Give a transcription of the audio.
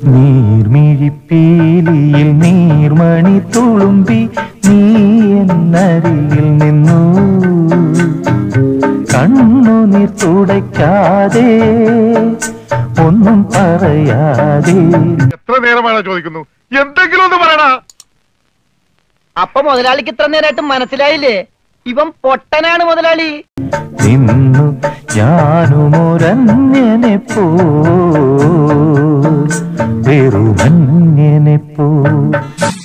നീർമിഴിപ്പീലിയിൽ നീർമണി തുളുമ്പി നീ എന്നരികിൽ നിന്നു കണ്ണുനീർ തുടയ്ക്കാതെ ഒന്നും പറയാതെ എത്ര നേരമാണ് ചോദിക്കുന്നു എന്തെങ്കിലും ഒന്ന് പറയണ അപ്പൊ മുതലാളിക്ക് ഇത്ര നേരമായിട്ട് മനസ്സിലായില്ലേ ഇവൻ പൊട്ടനാണ് മുതലാളി നിന്നു ഞാനുമൊരന്യനെ പോ വെറുമന്യനെ പോ